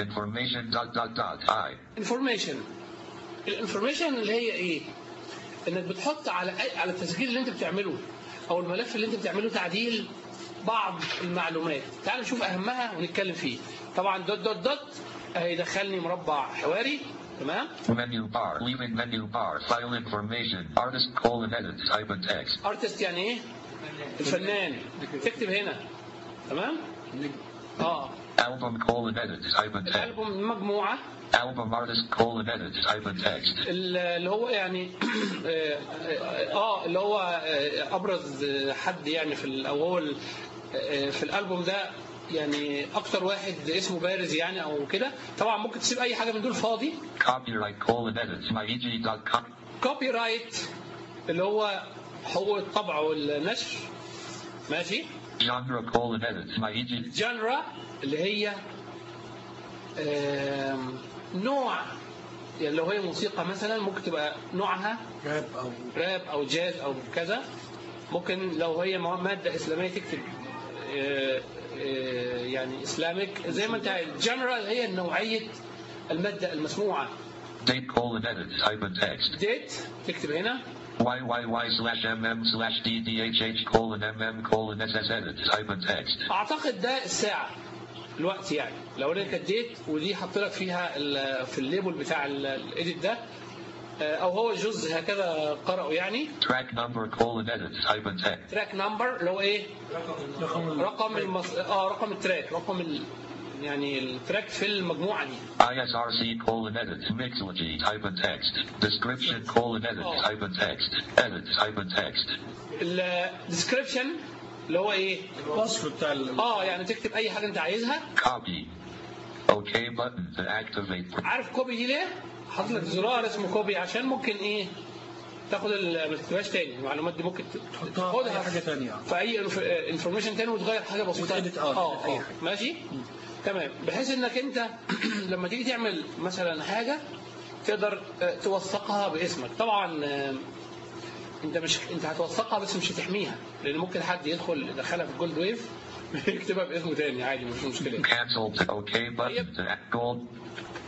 Information dot dot dot I. انفورميشن الانفورميشن اللي هي ايه انك بتحط على أي على التسجيل اللي انت بتعمله او الملف اللي انت بتعمله تعديل بعض المعلومات تعال نشوف اهمها ونتكلم فيه طبعا دوت دوت دوت هيدخلني مربع حواري تمام Menu bar. Leaving menu bar. File information. Artist colon edit. Type and text. ارتست يعني ايه الفنان تكتب هنا تمام اه Album colon edit. Type and text. الالبوم مجموعه Album artist colon edit. Type and text. اللي هو يعني اه آه، اللي هو آه، ابرز حد يعني في ال- او هو ال- آه، في الالبوم ده يعني اكتر واحد اسمه بارز يعني او كده طبعا ممكن تسيب اي حاجه من دول فاضي Copyright colon edit. myeg.com. كوبي رايت اللي هو حقوق الطبع والنشر ماشي Genre colon edit. myeg. جانرا اللي هي آم، نوع يعني لو هي موسيقى مثلا ممكن تبقى نوعها راب او راب او جاز او كذا ممكن لو هي مو- ماده اسلاميه تكتب آه، آه، يعني اسلامك زي ما انت عايز جنرال هي نوعيه الماده المسموعه Date colon edit. Type and text. ديت تكتب هنا YYY slash MM slash DDHH colon MM colon SS edit. Type and text. اعتقد ده الساعه الوقت يعني لو انا كانت ديت ودي حط لك فيها ال- في الليبل بتاع ال- الايديت ده آه، او هو جزء هكذا قرأه يعني Track number colon edit. Type and text. تراك نمبر اللي هو ايه رقم رقم المص... اه رقم التراك رقم ال... يعني التراك في المجموعه دي ISRC colon edit. Mixology. Type and text. Description colon edit. Oh. Type and text. Edit. Type and text. الديسكريبشن اللي هو ايه الوصف بتاع ال- اه يعني تكتب اي حاجه انت عايزها Copy. OK button to activate. عارف كوبي دي ليه حاطط لك زرار اسمه كوبي عشان ممكن ايه تاخد ال- ما تكتبهاش تاني المعلومات دي ممكن ت- تحطها في أي حاجة تانية. في اي انفورميشن تاني وتغير حاجه بسيطه وتedit اه، اه أي اه حاجة. ماشي تمام بحيث انك انت لما تيجي تعمل مثلا حاجه تقدر آه، توثقها باسمك طبعا آه، انت مش انت هتوثقها بس مش هتحميها لان ممكن حد يدخل يدخلها في الجولد ويف يكتبها باسمه تاني عادي مش مشكله Cancel to OK button to act gold.